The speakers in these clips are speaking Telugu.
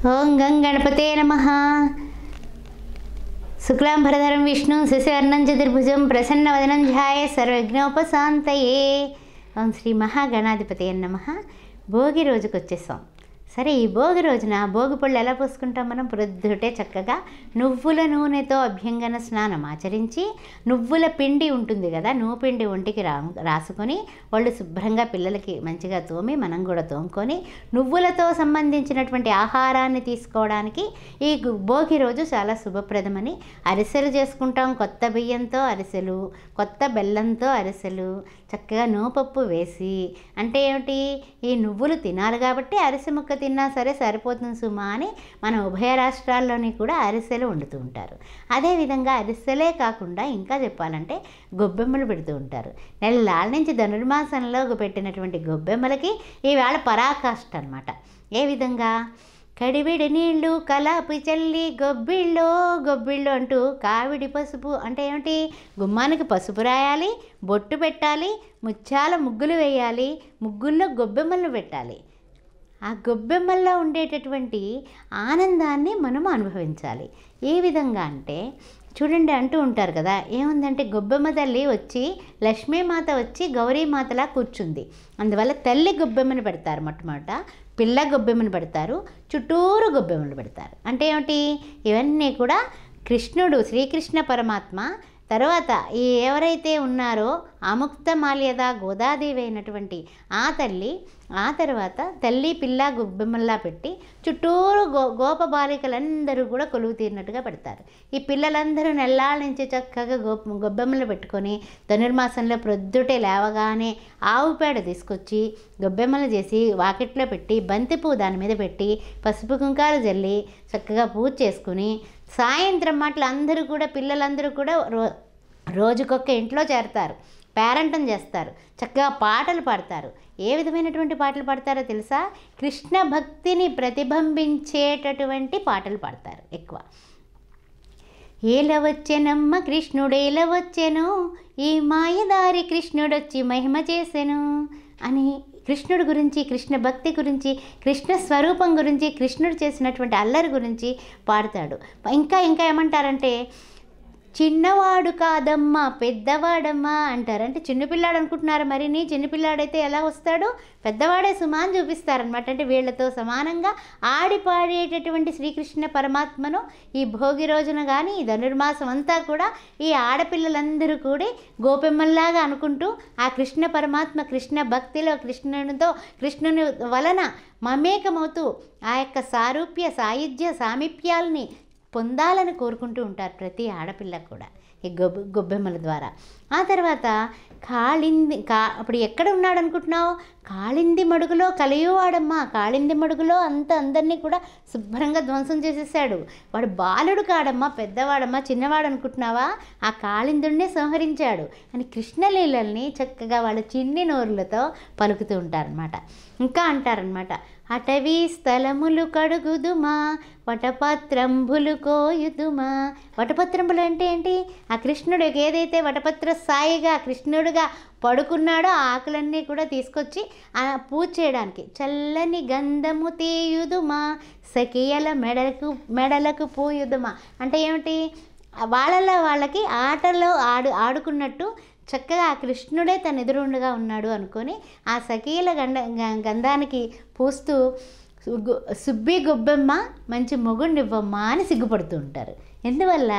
ఓం గం గణపతే నమ శుక్లాంబరధరం విష్ణు శశివర్ణం చతుర్భుజం ప్రసన్నవదనం ధ్యాయ సర్వజ్ఞోపశాంతయే ఓం శ్రీ మహాగణాధిపతి నమ భోగి రోజుకి వచ్చేసాం సరే ఈ భోగి రోజున భోగి పళ్ళు ఎలా పోసుకుంటాం మనం ప్రొద్దుటే చక్కగా నువ్వుల నూనెతో అభ్యంగన స్నానం ఆచరించి నువ్వుల పిండి ఉంటుంది కదా నువ్వు పిండి ఒంటికి రా రాసుకొని వాళ్ళు శుభ్రంగా పిల్లలకి మంచిగా తోమి మనం కూడా తోముకొని నువ్వులతో సంబంధించినటువంటి ఆహారాన్ని తీసుకోవడానికి ఈ గు- భోగి రోజు చాలా శుభప్రదమని అరిసెలు చేసుకుంటాం కొత్త బియ్యంతో అరిసెలు కొత్త బెల్లంతో అరిసెలు చక్కగా నూపప్పు వేసి అంటే ఏమిటి ఈ నువ్వులు తినాలి కాబట్టి అరిసె ముక్క తిన్నా సరే సరిపోతుంది సుమా అని మన ఉభయ రాష్ట్రాల్లోని కూడా అరిసెలు వండుతూ ఉంటారు అదేవిధంగా అరిసెలే కాకుండా ఇంకా చెప్పాలంటే గొబ్బెమ్మలు పెడుతూ ఉంటారు నెలల నుంచి ధనుర్మాసంలో పెట్టినటువంటి గొబ్బెమ్మలకి ఈవేళ పరాకాష్ట అనమాట ఏ విధంగా కడివిడి నీళ్ళు కలాపి చల్లి గొబ్బిళ్ళో గొబ్బిళ్ళు అంటూ కావిడి పసుపు అంటే ఏమిటి గుమ్మానికి పసుపు రాయాలి బొట్టు పెట్టాలి ముత్యాల ముగ్గులు వేయాలి ముగ్గుల్లో గొబ్బెమ్మలు పెట్టాలి ఆ గొబ్బెమ్మల్లో ఉండేటటువంటి ఆనందాన్ని మనం అనుభవించాలి ఏ విధంగా అంటే చూడండి అంటూ ఉంటారు కదా ఏముందంటే గొబ్బెమ్మ తల్లి వచ్చి లక్ష్మీమాత వచ్చి గౌరీమాతలా కూర్చుంది అందువల్ల తల్లి గొబ్బెమ్మను పెడతారు మొట్టమొదట పిల్ల గొబ్బెమ్మను పెడతారు చుట్టూరు గొబ్బెమ్మలు పెడతారు అంటే ఏమిటి ఇవన్నీ కూడా కృష్ణుడు శ్రీకృష్ణ పరమాత్మ తర్వాత ఈ ఎవరైతే ఉన్నారో అముక్త మాల్యద గోదాదేవి అయినటువంటి ఆ తల్లి ఆ తర్వాత తల్లి పిల్ల గొబ్బెమ్మల్లా పెట్టి చుట్టూరు గో గోప బాలికలందరూ కూడా కొలువు తీరినట్టుగా పెడతారు ఈ పిల్లలందరూ నెల్లాళ్ళ నుంచి చక్కగా గో గొబ్బెమ్మలు పెట్టుకొని ధనుర్మాసంలో ప్రొద్దుటే లేవగానే ఆవు పేడ తీసుకొచ్చి గొబ్బెమ్మలు చేసి వాకిట్లో పెట్టి బంతిపువ్వు దాని మీద పెట్టి పసుపు కుంకాలు జల్లి చక్కగా పూజ చేసుకుని సాయంత్రం మాటలు అందరూ కూడా పిల్లలందరూ కూడా రో రోజుకొక ఇంట్లో చేరతారు పేరంటం చేస్తారు చక్కగా పాటలు పాడతారు ఏ విధమైనటువంటి పాటలు పాడతారో తెలుసా కృష్ణ భక్తిని ప్రతిబింబించేటటువంటి పాటలు పాడతారు ఎక్కువ ఏల వచ్చెనమ్మ కృష్ణుడేల వచ్చెను ఈ మాయదారి కృష్ణుడొచ్చి మహిమ చేసెను అని కృష్ణుడి గురించి కృష్ణ భక్తి గురించి కృష్ణ స్వరూపం గురించి కృష్ణుడు చేసినటువంటి అల్లరి గురించి పాడతాడు ఇంకా ఇంకా ఏమంటారంటే చిన్నవాడు కాదమ్మా పెద్దవాడమ్మా అంటారు అంటే చిన్నపిల్లాడు అనుకుంటున్నారు మరి నీ చిన్నపిల్లాడైతే ఎలా వస్తాడు పెద్దవాడే సుమాన్ చూపిస్తారనమాట అంటే వీళ్ళతో సమానంగా ఆడి పాడేటటువంటి శ్రీకృష్ణ పరమాత్మను ఈ భోగి రోజున కానీ ఈ ధనుర్మాసం అంతా కూడా ఈ ఆడపిల్లలందరూ కూడి గోపెమ్మల్లాగా అనుకుంటూ ఆ కృష్ణ పరమాత్మ కృష్ణ భక్తిలో కృష్ణునితో కృష్ణుని వలన మమేకమవుతూ ఆ యొక్క సారూప్య సాయుధ్య సామీప్యాల్ని పొందాలని కోరుకుంటూ ఉంటారు ప్రతి ఆడపిల్ల కూడా ఈ గొబ్బ గొబ్బెమ్మల ద్వారా ఆ తర్వాత కాళింది కా అప్పుడు ఎక్కడ ఉన్నాడు అనుకుంటున్నావు కాళింది మడుగులో కలియువాడమ్మా కాళింది మడుగులో అంత అందరినీ కూడా శుభ్రంగా ధ్వంసం చేసేసాడు వాడు బాలుడు కాడమ్మా పెద్దవాడమ్మా చిన్నవాడు అనుకుంటున్నావా ఆ కాళిందుడినే సంహరించాడు అని కృష్ణలీలల్ని చక్కగా వాళ్ళ చిన్ని నోరులతో పలుకుతూ ఉంటారనమాట ఇంకా అంటారనమాట అటవీ స్థలములు కడుగుదుమా వటపత్రంబులు కోయుదుమా వటపత్రంబులు అంటే ఏంటి ఆ కృష్ణుడు ఏదైతే వటపత్ర సాయిగా కృష్ణుడుగా పడుకున్నాడో ఆ ఆకులన్నీ కూడా తీసుకొచ్చి ఆ పూజ చేయడానికి చల్లని గంధము తీయుదుమా సఖియల మెడలకు మెడలకు పూయుదుమా అంటే ఏమిటి వాళ్ళలో వాళ్ళకి ఆటలో ఆడు ఆడుకున్నట్టు చక్కగా ఆ కృష్ణుడే తన ఎదురుండగా ఉన్నాడు అనుకొని ఆ సఖీల గండ గ- గంధానికి పూస్తూ గు- సుబ్బి గొబ్బెమ్మ మంచి మొగుడివ్వమ్మ అని సిగ్గుపడుతూ ఉంటారు ఎందువల్ల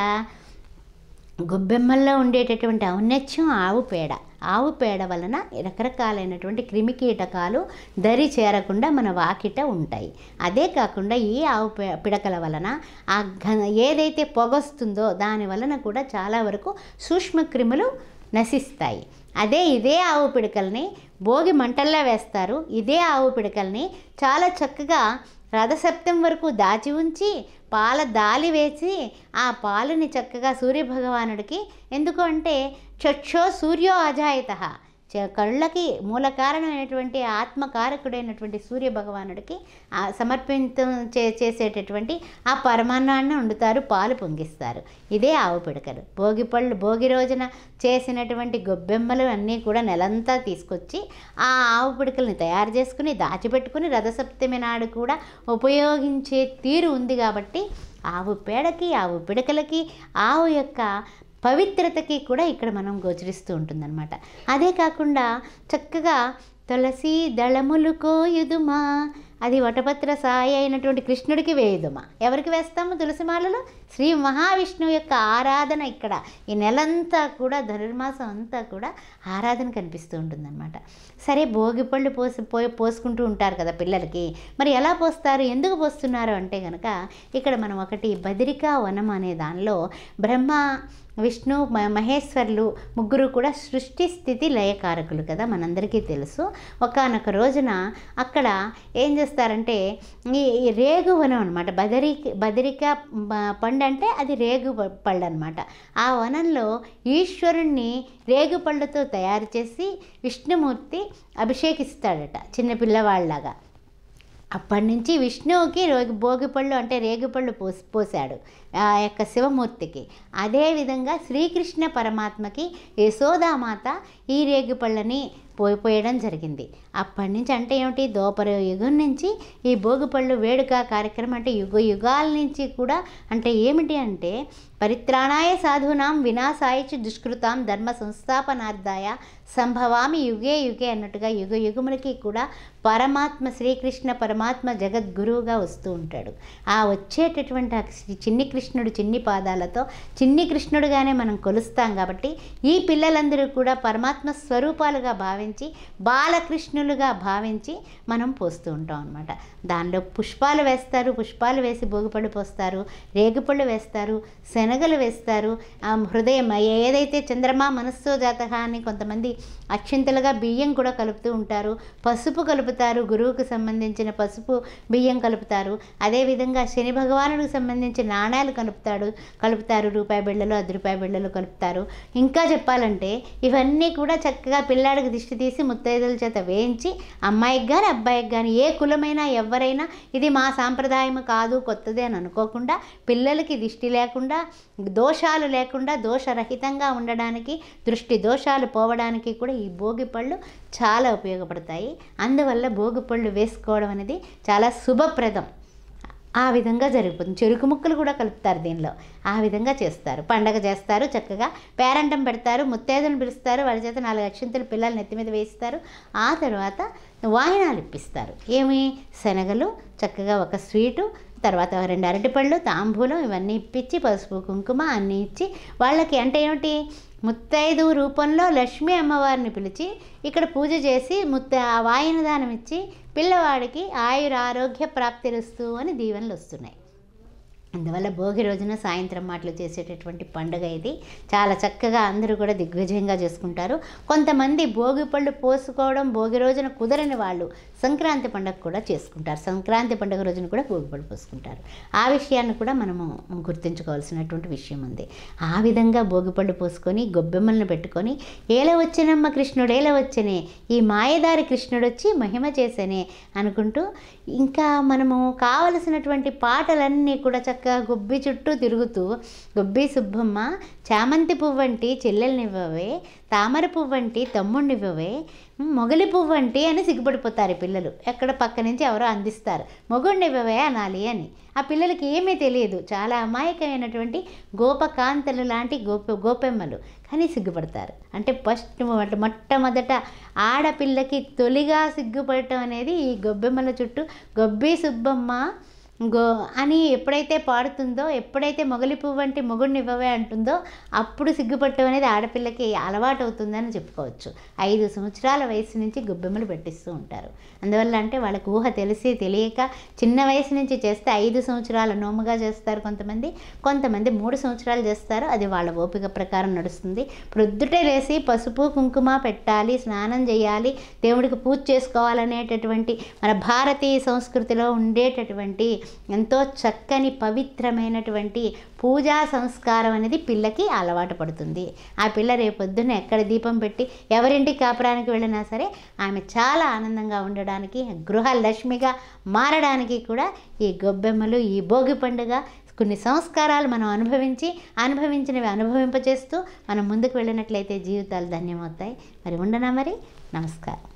గొబ్బెమ్మల్లో ఉండేటటువంటి ఔన్నత్యం ఆవు పేడ ఆవు పేడ వలన రకరకాలైనటువంటి క్రిమి కీటకాలు దరి చేరకుండా మన వాకిట ఉంటాయి అదే కాకుండా ఈ ఆవు పే- పిడకల వలన ఆ ఘన ఏదైతే పొగొస్తుందో దాని వలన కూడా చాలా వరకు సూక్ష్మక్రిములు నశిస్తాయి అదే ఇదే ఆవు పిడకల్ని భోగి మంటల్లో వేస్తారు ఇదే ఆవు పిడకల్ని చాలా చక్కగా రథసప్తం వరకు దాచి ఉంచి పాల దాలి వేసి ఆ పాలని చక్కగా సూర్యభగవానుడికి ఎందుకు అంటే చక్షో సూర్యో అజాయత చ- కళ్ళకి మూల కారణమైనటువంటి ఆత్మకారకుడైనటువంటి సూర్య భగవానుడికి ఆ సమర్పితం చే చేసేటటువంటి ఆ పరమాన్నాన్ని వండుతారు పాలు పొంగిస్తారు ఇదే ఆవు పిడకలు భోగి పళ్ళు భోగి రోజున చేసినటువంటి గొబ్బెమ్మలు అన్నీ కూడా నెలంతా తీసుకొచ్చి ఆ ఆవు పిడకల్ని తయారు చేసుకుని దాచిపెట్టుకుని రథసప్తమి నాడు కూడా ఉపయోగించే తీరు ఉంది కాబట్టి ఆవు పేడకి ఆవు పిడకలకి ఆవు యొక్క పవిత్రతకి కూడా ఇక్కడ మనం గోచరిస్తూ ఉంటుందన్నమాట అదే కాకుండా చక్కగా తులసి దళములు కోయుదుమా అది వటపత్ర సాయి అయినటువంటి కృష్ణుడికి వేయుదుమా ఎవరికి వేస్తాము తులసిమాలలో శ్రీ మహావిష్ణువు యొక్క ఆరాధన ఇక్కడ ఈ నెలంతా కూడా ధనుర్మాసం అంతా కూడా ఆరాధన కనిపిస్తూ ఉంటుందన్నమాట సరే భోగి పళ్ళు పోసి పోయి పోసుకుంటూ ఉంటారు కదా పిల్లలకి మరి ఎలా పోస్తారు ఎందుకు పోస్తున్నారు అంటే కనుక ఇక్కడ మనం ఒకటి బదిరికా వనం అనే దానిలో బ్రహ్మ విష్ణు మ- మహేశ్వరులు ముగ్గురు కూడా సృష్టి స్థితి లయకారకులు కదా మనందరికీ తెలుసు ఒకానొక రోజున అక్కడ ఏం చేస్తారంటే ఈ ఈ రేగు వనం అనమాట బదరి బదరిక బ- పండు అంటే అది రేగు ప- పళ్ళు అనమాట ఆ వనంలో ఈశ్వరుణ్ణి రేగు పళ్ళతో తయారు చేసి విష్ణుమూర్తి అభిషేకిస్తాడట చిన్న పిల్లవాళ్ళలాగా అప్పటి నుంచి విష్ణువుకి రోగి భోగిపళ్ళు అంటే రేగిపళ్ళు పోసి పోసాడు ఆ యొక్క శివమూర్తికి అదేవిధంగా శ్రీకృష్ణ పరమాత్మకి యశోదామాత ఈ రేగిపళ్ళని పోయి పోయడం జరిగింది అప్పటి నుంచి అంటే ఏమిటి దోపర యుగం నుంచి ఈ భోగిపళ్ళు వేడుక కార్యక్రమం అంటే యుగ యుగాల నుంచి కూడా అంటే ఏమిటి అంటే పరిత్రాణాయ సాధూనాం వినాశాయ చ దుష్కృతాం ధర్మ సంస్థాపనార్థాయ సంభవామి యుగే యుగే అన్నట్టుగా యుగ యుగములకి కూడా పరమాత్మ శ్రీకృష్ణ పరమాత్మ జగద్గురువుగా వస్తూ ఉంటాడు ఆ వచ్చేటటువంటి ఆ శ్రీ- చిన్ని కృష్ణుడు చిన్ని పాదాలతో చిన్ని కృష్ణుడుగానే మనం కొలుస్తాం కాబట్టి ఈ పిల్లలందరూ కూడా పరమాత్మ స్వరూపాలుగా భావించి బాలకృష్ణులుగా భావించి మనం పోస్తూ ఉంటాం అనమాట దానిలో పుష్పాలు వేస్తారు పుష్పాలు వేసి భోగిపళ్ళు పోస్తారు రేగిపళ్ళు వేస్తారు శనగలు వేస్తారు ఆ హృదయం ఏదైతే చంద్రమా మనస్సు జాతక అని కొంతమంది అక్షింతలుగా బియ్యం కూడా కలుపుతూ ఉంటారు పసుపు కలుపుతారు గురువుకు సంబంధించిన పసుపు బియ్యం కలుపుతారు అదేవిధంగా శని భగవానుడికి సంబంధించిన నాణాలు కలుపుతాడు కలుపుతారు రూపాయి బిళ్ళలు అర్ధ రూపాయి బిళ్ళలు కలుపుతారు ఇంకా చెప్పాలంటే ఇవన్నీ కూడా చక్కగా పిల్లాడికి దిష్టి తీసి ముత్తైదుల చేత వేయించి అమ్మాయికి కానీ అబ్బాయికి కానీ ఏ కులమైనా ఎవరైనా ఇది మా సాంప్రదాయం కాదు కొత్తదే అని అనుకోకుండా పిల్లలకి దిష్టి లేకుండా దోషాలు లేకుండా దోషరహితంగా ఉండడానికి దృష్టి దోషాలు పోవడానికి కూడా ఈ భోగి పళ్ళు చాలా ఉపయోగపడతాయి అందువల్ల భోగి పళ్ళు వేసుకోవడం అనేది చాలా శుభప్రదం ఆ విధంగా జరిగిపోతుంది చెరుకు ముక్కలు కూడా కలుపుతారు దీనిలో ఆ విధంగా చేస్తారు పండగ చేస్తారు చక్కగా పేరంటం పెడతారు ముత్తైదులను పిలుస్తారు వాళ్ళ చేత నాలుగు అక్షంతలు పిల్లలు నెత్తి మీద వేయిస్తారు ఆ తర్వాత వాయినాలు ఇప్పిస్తారు ఏమి శనగలు చక్కగా ఒక స్వీటు తర్వాత రెండు అరటిపళ్ళు తాంబూలం ఇవన్నీ ఇప్పించి పసుపు కుంకుమ అన్నీ ఇచ్చి వాళ్ళకి అంటే ఏమిటి ముత్తైదు రూపంలో లక్ష్మీ అమ్మవారిని పిలిచి ఇక్కడ పూజ చేసి ముత్త ఆ వాయిన దానం ఇచ్చి పిల్లవాడికి ఆయుర ఆరోగ్య ప్రాప్తిరుస్తూ అని దీవెనలు వస్తున్నాయి అందువల్ల భోగి రోజున సాయంత్రం మాటలు చేసేటటువంటి పండుగ ఇది చాలా చక్కగా అందరూ కూడా దిగ్విజయంగా చేసుకుంటారు కొంతమంది భోగి పళ్ళు పోసుకోవడం భోగి రోజున కుదరని వాళ్ళు సంక్రాంతి పండుగ కూడా చేసుకుంటారు సంక్రాంతి పండుగ రోజున కూడా భోగి పళ్ళు పోసుకుంటారు ఆ విషయాన్ని కూడా మనము గుర్తుంచుకోవాల్సినటువంటి విషయం ఉంది ఆ విధంగా భోగి పళ్ళు పోసుకొని గొబ్బెమ్మలను పెట్టుకొని ఏల వచ్చినమ్మ కృష్ణుడు ఏల వచ్చనే ఈ మాయదారి కృష్ణుడు వచ్చి మహిమ చేసేనే అనుకుంటూ ఇంకా మనము కావలసినటువంటి పాటలన్నీ కూడా చక్కగా గొబ్బి చుట్టూ తిరుగుతూ గొబ్బి సుబ్బమ్మ చామంతి పువ్వంటి చెల్లెల్నివ్వవే తామర పువ్వంటి తమ్ముడినివ్వవే మొగలి పువ్వంటి అని సిగ్గుపడిపోతారు ఈ పిల్లలు ఎక్కడ పక్క నుంచి ఎవరో అందిస్తారు మొగుడినివ్వవే అనాలి అని ఆ పిల్లలకి ఏమీ తెలియదు చాలా అమాయకమైనటువంటి గోపకాంతలు లాంటి గోప గోపెమ్మలు కానీ సిగ్గుపడతారు అంటే ఫస్ట్ మొట్ట- మొట్టమొదట ఆడపిల్లకి తొలిగా సిగ్గుపడటం అనేది ఈ గొబ్బెమ్మల చుట్టూ గొబ్బి సుబ్బమ్మ గో అని ఎప్పుడైతే పాడుతుందో ఎప్పుడైతే మొగలి పువ్వు అంటే మొగుడిని ఇవ్వవే అంటుందో అప్పుడు సిగ్గుపట్టడం అనేది ఆడపిల్లకి అలవాటు అవుతుందని చెప్పుకోవచ్చు ఐదు సంవత్సరాల వయసు నుంచి గొబ్బెమ్మలు పెట్టిస్తూ ఉంటారు అందువల్ల అంటే వాళ్ళకి ఊహ తెలిసి తెలియక చిన్న వయసు నుంచి చేస్తే ఐదు సంవత్సరాల నోముగా చేస్తారు కొంతమంది కొంతమంది మూడు సంవత్సరాలు చేస్తారు అది వాళ్ళ ఓపిక ప్రకారం నడుస్తుంది ప్రొద్దుటే లేసి పసుపు కుంకుమ పెట్టాలి స్నానం చేయాలి దేవుడికి పూజ చేసుకోవాలనేటటువంటి మన భారతీయ సంస్కృతిలో ఉండేటటువంటి ఎంతో చక్కని పవిత్రమైనటువంటి పూజా సంస్కారం అనేది పిల్లకి అలవాటు పడుతుంది ఆ పిల్ల రేపొద్దున ఎక్కడ దీపం పెట్టి ఎవరింటి కాపురానికి వెళ్ళినా సరే ఆమె చాలా ఆనందంగా ఉండడానికి గృహలక్ష్మిగా మారడానికి కూడా ఈ గొబ్బెమ్మలు ఈ భోగి పండుగ కొన్ని సంస్కారాలు మనం అనుభవించి అనుభవించినవి అనుభవింపచేస్తూ మనం ముందుకు వెళ్ళినట్లయితే జీవితాలు ధన్యమవుతాయి మరి ఉండనా మరి నమస్కారం